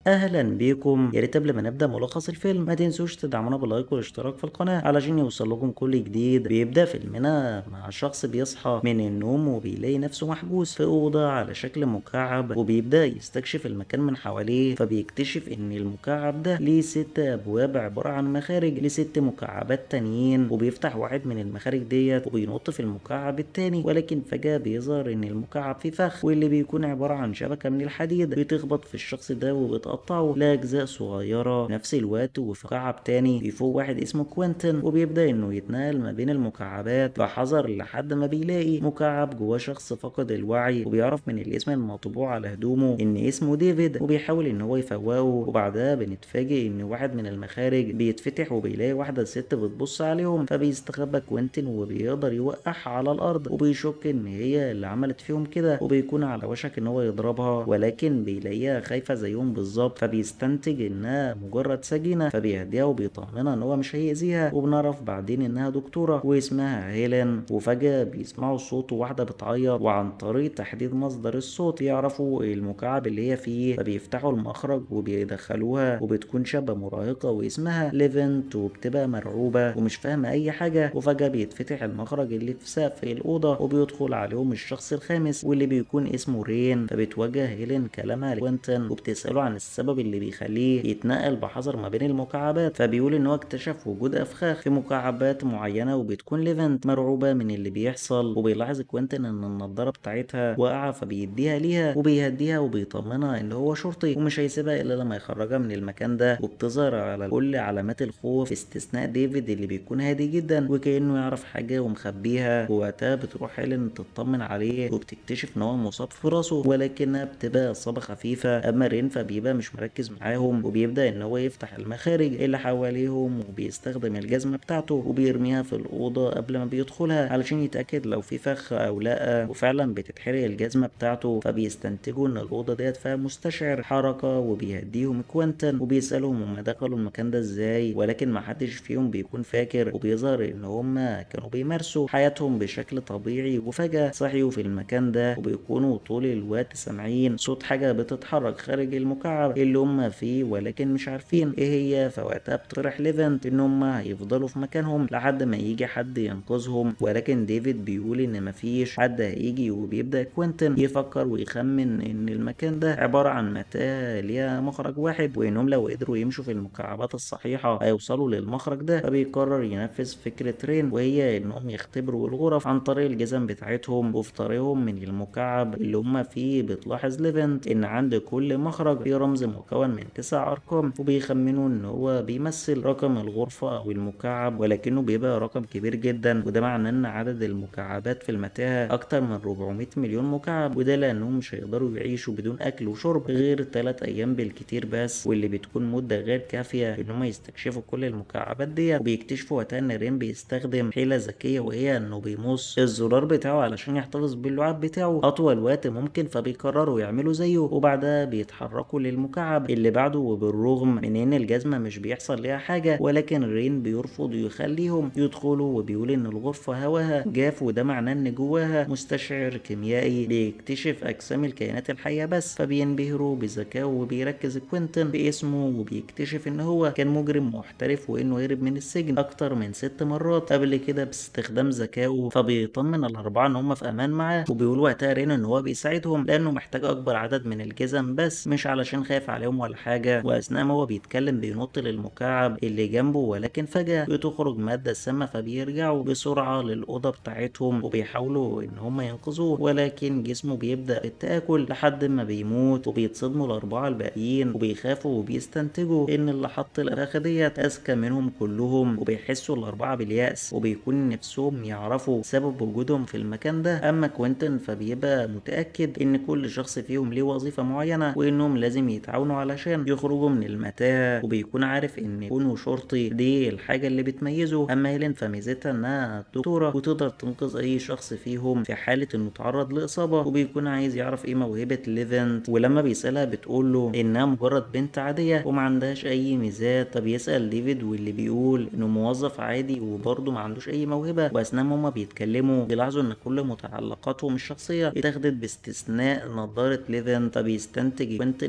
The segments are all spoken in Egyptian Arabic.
اهلا بيكم يا ريت قبل ما نبدا ملخص الفيلم ما تنسوش تدعمونا باللايك والاشتراك في القناه علشان يوصل لكم كل جديد بيبدا فيلمنا مع شخص بيصحى من النوم وبيلاقي نفسه محبوس في اوضه على شكل مكعب وبيبدا يستكشف المكان من حواليه فبيكتشف ان المكعب ده ليه ست ابواب عباره عن مخارج لست مكعبات تانيين وبيفتح واحد من المخارج ديت وبينط في المكعب التاني ولكن فجاه بيظهر ان المكعب فيه فخ واللي بيكون عباره عن شبكه من الحديد بتخبط في الشخص ده وبتقطع بيقطعوا لأجزاء صغيرة نفس الوقت وفي مكعب تاني بيفوق واحد اسمه كوينتن وبيبدأ إنه يتنقل ما بين المكعبات بحذر لحد ما بيلاقي مكعب جواه شخص فقد الوعي وبيعرف من الاسم المطبوع على هدومه إن اسمه ديفيد وبيحاول إن هو يفوقه وبعدها بنتفاجئ إن واحد من المخارج بيتفتح وبيلاقي واحدة ست بتبص عليهم فبيستخبى كوينتن وبيقدر يوقعها على الأرض وبيشك إن هي اللي عملت فيهم كده وبيكون على وشك إن هو يضربها ولكن بيلاقيها خايفة زيهم بالظبط فبيستنتج انها مجرد سجينة فبيهديها وبيطمنها ان هو مش هيأذيها وبنعرف بعدين انها دكتورة واسمها هيلين وفجأة بيسمعوا صوت واحدة بتعيط وعن طريق تحديد مصدر الصوت يعرفوا المكعب اللي هي فيه فبيفتحوا المخرج وبيدخلوها وبتكون شابة مراهقة واسمها ليفنت وبتبقى مرعوبة ومش فاهمة اي حاجة وفجأة بيتفتح المخرج اللي في سقف الأوضة وبيدخل عليهم الشخص الخامس واللي بيكون اسمه رين فبتواجه هيلين كلامها لكوينتن وبتسأله عن السبب اللي بيخليه يتنقل بحذر ما بين المكعبات فبيقول ان هو اكتشف وجود افخاخ في مكعبات معينه وبتكون ليفنت مرعوبه من اللي بيحصل وبيلاحظ كوينتن ان النضاره بتاعتها واقعه فبيديها ليها وبيهديها وبيطمنها ان هو شرطي ومش هيسيبها الا لما يخرجها من المكان ده وبتظهر على كل علامات الخوف استثناء ديفيد اللي بيكون هادي جدا وكانه يعرف حاجه ومخبيها ووقتها بتروح هيلين تطمن عليه وبتكتشف ان هو مصاب في راسه ولكنها بتبقى اصابه خفيفه اما رين فبيبقى مش مركز معاهم وبيبدا ان هو يفتح المخارج اللي حواليهم وبيستخدم الجزمه بتاعته وبيرميها في الاوضه قبل ما بيدخلها علشان يتاكد لو في فخ او لا وفعلا بتتحرق الجزمه بتاعته فبيستنتجوا ان الاوضه ديت فيها مستشعر حركه وبيهديهم كوينتن وبيسالهم هما دخلوا المكان ده ازاي ولكن محدش فيهم بيكون فاكر وبيظهر ان هما كانوا بيمارسوا حياتهم بشكل طبيعي وفجاه صحيوا في المكان ده وبيكونوا طول الوقت سامعين صوت حاجه بتتحرك خارج المكعب اللي هم فيه ولكن مش عارفين ايه هي فوقتها بتطرح ليفنت ان هم هيفضلوا في مكانهم لحد ما يجي حد ينقذهم ولكن ديفيد بيقول ان مفيش حد هيجي وبيبدا كوينتن يفكر ويخمن ان المكان ده عباره عن متاهه ليها مخرج واحد وانهم لو قدروا يمشوا في المكعبات الصحيحه هيوصلوا للمخرج ده فبيقرر ينفذ فكره رين وهي انهم يختبروا الغرف عن طريق الجزم بتاعتهم وفي طريقهم من المكعب اللي هم فيه بتلاحظ ليفنت ان عند كل مخرج في رمز مكون من تسع ارقام وبيخمنوا ان هو بيمثل رقم الغرفة او المكعب ولكنه بيبقى رقم كبير جدا وده معناه ان عدد المكعبات في المتاهة اكتر من 400 مليون مكعب وده لانهم مش هيقدروا يعيشوا بدون اكل وشرب غير 3 ايام بالكتير بس واللي بتكون مدة غير كافية ان هم يستكشفوا كل المكعبات دي وبيكتشفوا وقتها ان رين بيستخدم حيلة ذكية وهي انه بيمص الزرار بتاعه علشان يحتفظ باللعاب بتاعه اطول وقت ممكن فبيقرروا يعملوا زيه وبعدها بيتحركوا للمكعب اللي بعده وبالرغم من ان الجزمة مش بيحصل ليها حاجة ولكن رين بيرفض يخليهم يدخلوا وبيقول ان الغرفة هواها جاف وده معناه ان جواها مستشعر كيميائي بيكتشف اجسام الكائنات الحية بس فبينبهروا بذكائه وبيركز كوينتن باسمه وبيكتشف ان هو كان مجرم محترف وانه هرب من السجن اكتر من ست مرات قبل كده باستخدام ذكائه فبيطمن الاربعة ان هم في امان معاه وبيقول وقتها رين ان هو بيساعدهم لانه محتاج اكبر عدد من الجزم بس مش علشان خايف عليهم ولا حاجة واثناء ما هو بيتكلم بينط للمكعب اللي جنبه ولكن فجأة بتخرج مادة سامة فبيرجعوا بسرعة للأوضة بتاعتهم وبيحاولوا إن هم ينقذوه ولكن جسمه بيبدأ بالتآكل لحد ما بيموت وبيتصدموا الأربعة الباقيين وبيخافوا وبيستنتجوا إن اللي حط الأخ ديت أذكى منهم كلهم وبيحسوا الأربعة باليأس وبيكون نفسهم يعرفوا سبب وجودهم في المكان ده أما كوينتن فبيبقى متأكد إن كل شخص فيهم ليه وظيفة معينة وإنهم لازم يتعاونوا علشان يخرجوا من المتاهة وبيكون عارف ان يكونوا شرطي دي الحاجة اللي بتميزه اما هيلين فميزتها انها دكتورة وتقدر تنقذ اي شخص فيهم في حالة انه تعرض لاصابة وبيكون عايز يعرف ايه موهبة ليفنت ولما بيسألها بتقول له انها مجرد بنت عادية وما عندهاش اي ميزات فبيسأل ديفيد واللي بيقول انه موظف عادي وبرضه ما عندوش اي موهبة واثناء ما هما بيتكلموا بيلاحظوا ان كل متعلقاتهم الشخصية اتاخدت باستثناء نظارة ليفنت فبيستنتج كوينتن انها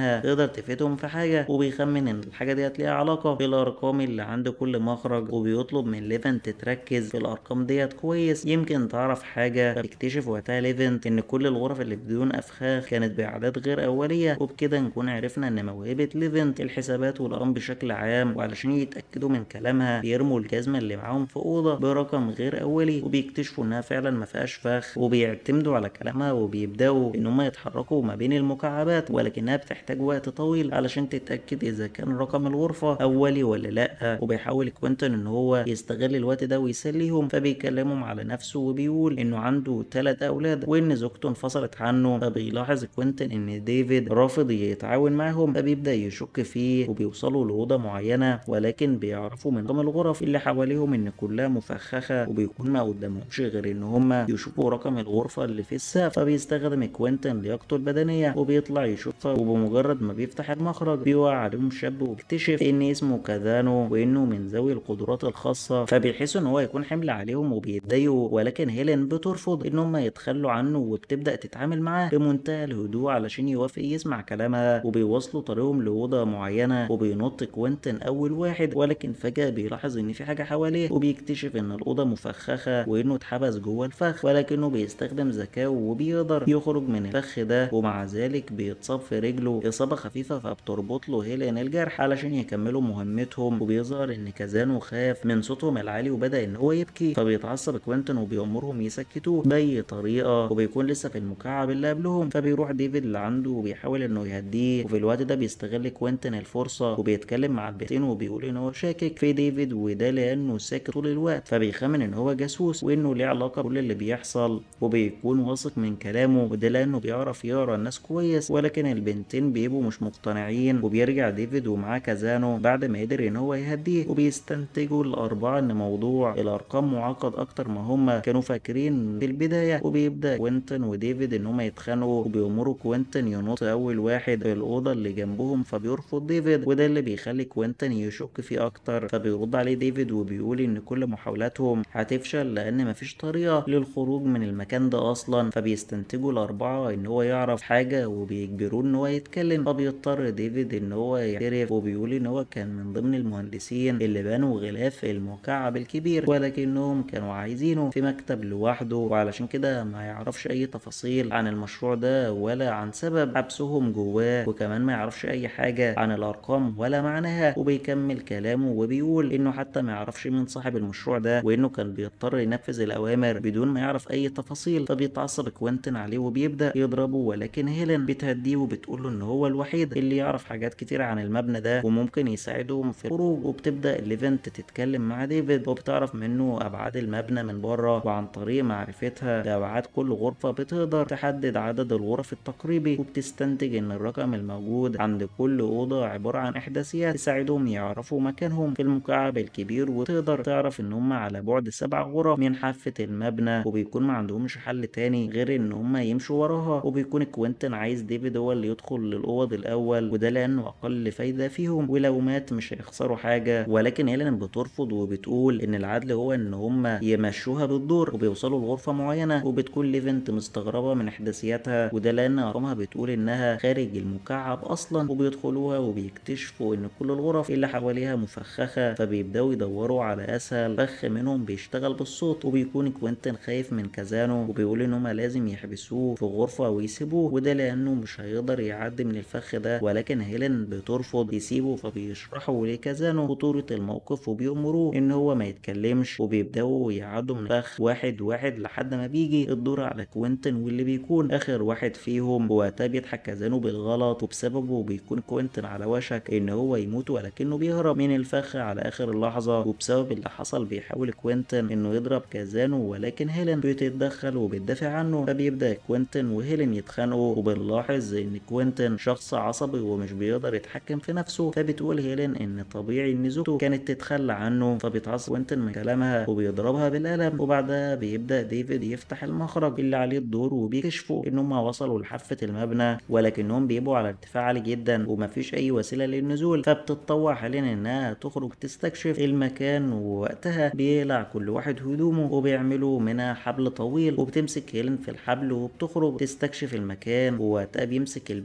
انها تقدر تفيدهم في حاجه وبيخمن ان الحاجه ديت ليها علاقه بالارقام اللي عند كل مخرج وبيطلب من ليفنت تركز في الارقام ديت كويس يمكن تعرف حاجه فبيكتشف وقتها ليفنت ان كل الغرف اللي بدون افخاخ كانت باعداد غير اوليه وبكده نكون عرفنا ان موهبه ليفنت الحسابات والارقام بشكل عام وعلشان يتاكدوا من كلامها بيرموا الجزمه اللي معاهم في اوضه برقم غير اولي وبيكتشفوا انها فعلا ما فيهاش فخ وبيعتمدوا على كلامها وبيبداوا ان هم يتحركوا ما بين المكعبات ولكنها بتحتاج وقت طويل علشان تتاكد اذا كان رقم الغرفه اولي ولا لا وبيحاول كوينتون ان هو يستغل الوقت ده ويسليهم فبيكلمهم على نفسه وبيقول انه عنده ثلاث اولاد وان زوجته انفصلت عنه فبيلاحظ كوينتون ان ديفيد رافض يتعاون معاهم فبيبدا يشك فيه وبيوصلوا لاوضه معينه ولكن بيعرفوا من رقم الغرف اللي حواليهم ان كلها مفخخه وبيكون ما قدامهمش غير ان هم يشوفوا رقم الغرفه اللي في السقف فبيستخدم كوينتون لياقته البدنيه وبيطلع يشوفها وبمجرد ما بيفتح المخرج بيوقع عليهم شاب وبيكتشف ان اسمه كاذانو وانه من ذوي القدرات الخاصه فبيحسوا ان هو يكون حمل عليهم وبيتضايقوا ولكن هيلين بترفض ان هم يتخلوا عنه وبتبدا تتعامل معاه بمنتهى الهدوء علشان يوافق يسمع كلامها وبيواصلوا طريقهم لاوضه معينه وبينط كوينتون اول واحد ولكن فجاه بيلاحظ ان في حاجه حواليه وبيكتشف ان الاوضه مفخخه وانه اتحبس جوه الفخ ولكنه بيستخدم ذكائه وبيقدر يخرج من الفخ ده ومع ذلك بيتصاب في رجله اصابه خفيفه فبتربط له هيلين الجرح علشان يكملوا مهمتهم وبيظهر ان كازانو خاف من صوتهم العالي وبدا ان هو يبكي فبيتعصب كوينتون وبيامرهم يسكتوه باي طريقه وبيكون لسه في المكعب اللي قبلهم فبيروح ديفيد اللي عنده وبيحاول انه يهديه وفي الوقت ده بيستغل كوينتون الفرصه وبيتكلم مع البنتين وبيقول ان هو شاكك في ديفيد وده لانه ساكت طول الوقت فبيخمن ان هو جاسوس وانه ليه علاقه بكل اللي بيحصل وبيكون واثق من كلامه وده لانه بيعرف يقرا الناس كويس ولكن البنتين بيبقوا مش مقتنعين وبيرجع ديفيد ومعاه كازانو بعد ما قدر ان هو يهديه وبيستنتجوا الاربعه ان موضوع الارقام معقد اكتر ما هم كانوا فاكرين في البدايه وبيبدا كوينتون وديفيد ان هم يتخانقوا وبيأمروا كوينتون ينط اول واحد في الاوضه اللي جنبهم فبيرفض ديفيد وده اللي بيخلي كوينتون يشك فيه اكتر فبيرد عليه ديفيد وبيقول ان كل محاولاتهم هتفشل لان مفيش طريقه للخروج من المكان ده اصلا فبيستنتجوا الاربعه ان هو يعرف حاجه وبيجبروه ان هو يتكلم فبيضطر ديفيد ان هو يعترف وبيقول ان هو كان من ضمن المهندسين اللي بنوا غلاف المكعب الكبير ولكنهم كانوا عايزينه في مكتب لوحده وعلشان كده ما يعرفش اي تفاصيل عن المشروع ده ولا عن سبب حبسهم جواه وكمان ما يعرفش اي حاجه عن الارقام ولا معناها وبيكمل كلامه وبيقول انه حتى ما يعرفش مين صاحب المشروع ده وانه كان بيضطر ينفذ الاوامر بدون ما يعرف اي تفاصيل فبيتعصب كوينتون عليه وبيبدا يضربه ولكن هيلين بتهديه وبتقول له ان هو الوحيد اللي يعرف حاجات كتير عن المبنى ده وممكن يساعدهم في الخروج وبتبدا ليفنت تتكلم مع ديفيد وبتعرف منه ابعاد المبنى من بره وعن طريق معرفتها لابعاد كل غرفه بتقدر تحدد عدد الغرف التقريبي وبتستنتج ان الرقم الموجود عند كل اوضه عباره عن احداثيات تساعدهم يعرفوا مكانهم في المكعب الكبير وتقدر تعرف ان هم على بعد سبع غرف من حافه المبنى وبيكون ما عندهمش حل تاني غير ان هم يمشوا وراها وبيكون كوينتون عايز ديفيد هو اللي يدخل للاوض الاول وده لانه اقل فايده فيهم ولو مات مش هيخسروا حاجه ولكن هيلين بترفض وبتقول ان العدل هو ان هم يمشوها بالدور وبيوصلوا لغرفه معينه وبتكون ليفنت مستغربه من احداثياتها وده لان ارقامها بتقول انها خارج المكعب اصلا وبيدخلوها وبيكتشفوا ان كل الغرف اللي حواليها مفخخه فبيبداوا يدوروا على اسهل فخ منهم بيشتغل بالصوت وبيكون كوينتون خايف من كازانو وبيقول ان هم لازم يحبسوه في غرفه ويسيبوه وده لانه مش هيقدر يعدي من الفخ ده ولكن هيلين بترفض يسيبه فبيشرحوا لكازانو خطوره الموقف وبيأمروه ان هو ما يتكلمش وبيبداوا يعدوا من الفخ واحد واحد لحد ما بيجي الدور على كوينتون واللي بيكون اخر واحد فيهم وقتها بيضحك كازانو بالغلط وبسببه بيكون كوينتون على وشك ان هو يموت ولكنه بيهرب من الفخ على اخر اللحظه وبسبب اللي حصل بيحاول كوينتون انه يضرب كازانو ولكن هيلين بتتدخل وبتدافع عنه فبيبدا كوينتون وهيلين يتخانقوا وبنلاحظ ان كوينتون شخص عصبي ومش بيقدر يتحكم في نفسه فبتقول هيلين ان طبيعي ان زوجته كانت تتخلى عنه فبيتعصب كوينتون من كلامها وبيضربها بالقلم وبعدها بيبدا ديفيد يفتح المخرج اللي عليه الدور وبيكشفوا ان هم وصلوا لحافه المبنى ولكنهم بيبقوا على ارتفاع عالي جدا ومفيش اي وسيله للنزول فبتتطوع حاليا انها تخرج تستكشف المكان ووقتها بيقلع كل واحد هدومه وبيعملوا منها حبل طويل وبتمسك هيلين في الحبل وبتخرج تستكشف المكان ووقتها بيمسك الباقي الطرف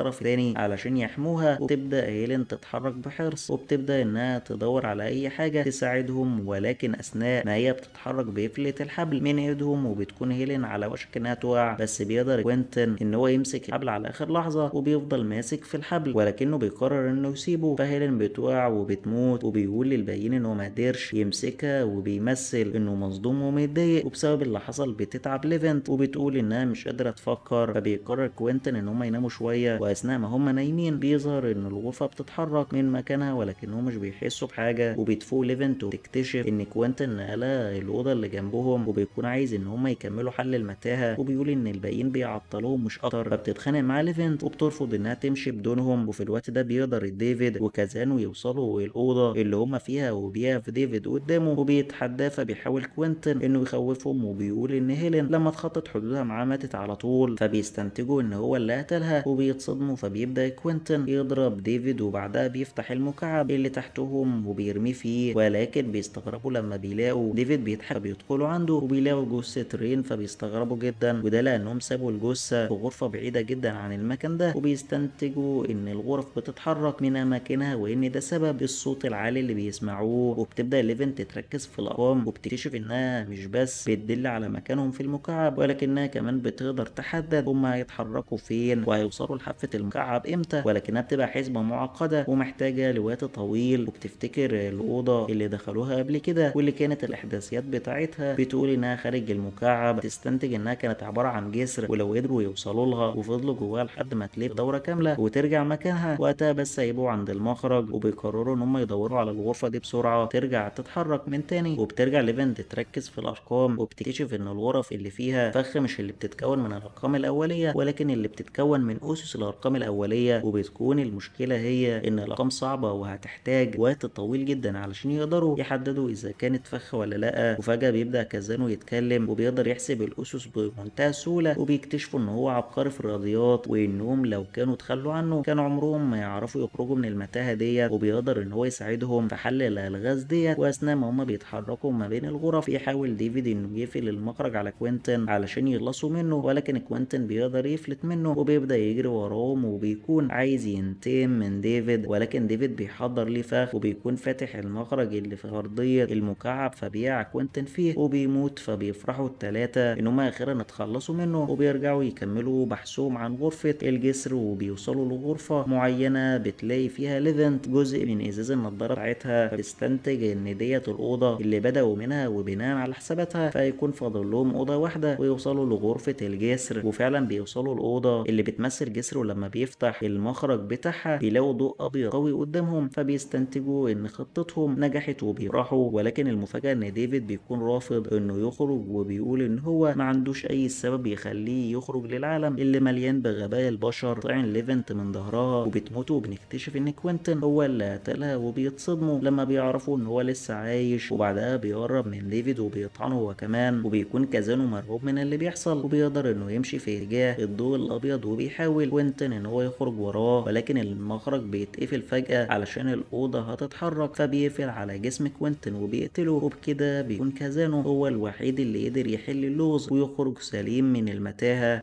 الطرف الثاني علشان يحموها وتبدأ هيلين تتحرك بحرص وبتبدأ انها تدور على اي حاجة تساعدهم ولكن اثناء ما هي بتتحرك بيفلت الحبل من ايدهم وبتكون هيلين على وشك انها تقع بس بيقدر كوينتن ان هو يمسك الحبل على اخر لحظة وبيفضل ماسك في الحبل ولكنه بيقرر انه يسيبه فهيلين بتقع وبتموت وبيقول للباقيين انه ما قدرش يمسكها وبيمثل انه مصدوم ومتضايق وبسبب اللي حصل بتتعب ليفنت وبتقول انها مش قادرة تفكر فبيقرر كوينتن ان هم يناموا شوية واثناء ما هم نايمين بيظهر ان الغرفة بتتحرك من مكانها ولكنهم مش بيحسوا بحاجة وبتفوق ليفنت وتكتشف ان كوينتن نقلها الاوضة اللي جنبهم وبيكون عايز ان هم يكملوا حل المتاهة وبيقول ان الباقيين بيعطلوهم مش اكتر فبتتخانق مع ليفنت وبترفض انها تمشي بدونهم وفي الوقت ده بيقدر ديفيد وكازانو يوصلوا الاوضة اللي هم فيها وبيقف ديفيد قدامه وبيتحداه فبيحاول كوينتن انه يخوفهم وبيقول ان هيلين لما تخطط حدودها معاه ماتت على طول فبيستنتجوا ان هو اللي قتلها وبيتصدموا فبيبدا كوينتن يضرب ديفيد وبعدها بيفتح المكعب اللي تحتهم وبيرميه فيه ولكن بيستغربوا لما بيلاقوا ديفيد بيضحك بيدخلوا عنده وبيلاقوا جثة رين فبيستغربوا جدا وده لانهم سابوا الجثة في غرفة بعيدة جدا عن المكان ده وبيستنتجوا ان الغرف بتتحرك من اماكنها وان ده سبب الصوت العالي اللي بيسمعوه وبتبدا ليفن تتركز في الارقام وبتكتشف انها مش بس بتدل على مكانهم في المكعب ولكنها كمان بتقدر تحدد هم هيتحركوا فين وهيوصلوا لحافة المكعب امتى ولكنها بتبقى حسبة معقدة ومحتاجة لوقت طويل وبتفتكر الأوضة اللي دخلوها قبل كده واللي كانت الإحداثيات بتاعتها بتقول إنها خارج المكعب تستنتج إنها كانت عبارة عن جسر ولو قدروا يوصلوا لها وفضلوا جواها لحد ما تلف دورة كاملة وترجع مكانها وقتها بس هيبقوا عند المخرج وبيقرروا إن هم يدوروا على الغرفة دي بسرعة ترجع تتحرك من تاني وبترجع ليفن تركز في الأرقام وبتكتشف إن الغرف اللي فيها فخ مش اللي بتتكون من الأرقام الأولية ولكن اللي بتتكون من أسس الأرقام الأولية وبتكون المشكلة هي إن الأرقام صعبة وهتحتاج وقت طويل جدا علشان يقدروا يحددوا إذا كانت فخ ولا لأ وفجأة بيبدأ كازانو يتكلم وبيقدر يحسب الأسس بمنتهى السهولة وبيكتشفوا إن هو عبقري في الرياضيات وإنهم لو كانوا تخلوا عنه كانوا عمرهم ما يعرفوا يخرجوا من المتاهة ديت وبيقدر إن هو يساعدهم في حل الألغاز ديت وأثناء ما هما بيتحركوا ما بين الغرف يحاول ديفيد إنه يقفل المخرج على كوينتن علشان يخلصوا منه ولكن كوينتن بيقدر يفلت منه وبيبدأ يجري وراهم وبيكون عايز ينتقم من ديفيد ولكن ديفيد بيحضر ليه فخ وبيكون فاتح المخرج اللي في أرضية المكعب فبيقع كوينتن فيه وبيموت فبيفرحوا التلاتة إن هما أخيرا اتخلصوا منه وبيرجعوا يكملوا بحثهم عن غرفة الجسر وبيوصلوا لغرفة معينة بتلاقي فيها ليفنت جزء من إزاز النضارة بتاعتها فبتستنتج إن ديت الأوضة اللي بدأوا منها وبناء على حساباتها فيكون فاضل لهم أوضة واحدة ويوصلوا لغرفة الجسر وفعلا بيوصلوا الأوضة اللي بتمثل جسر ولما بيفتح المخرج بتاعها بيلاقوا ضوء أبيض قوي قدامهم فبيستنتجوا إن خطتهم نجحت وبيفرحوا ولكن المفاجأة إن ديفيد بيكون رافض إنه يخرج وبيقول إن هو ما عندوش أي سبب يخليه يخرج للعالم اللي مليان بغباء البشر طعن ليفنت من ظهرها وبتموت وبنكتشف إن كوينتن هو اللي قتلها وبيتصدموا لما بيعرفوا إن هو لسه عايش وبعدها بيقرب من ديفيد وبيطعنه هو كمان وبيكون كازانو مرعوب من اللي بيحصل وبيقدر إنه يمشي في اتجاه الضوء الأبيض وبيحاول كوينتن إن هو يخرج وراه ولكن المخرج بيتقفل فجأة علشان الأوضة هتتحرك فبيقفل على جسم كوينتن وبيقتله وبكده بيكون كازانو هو الوحيد اللي قدر يحل اللغز ويخرج سليم من المتاهة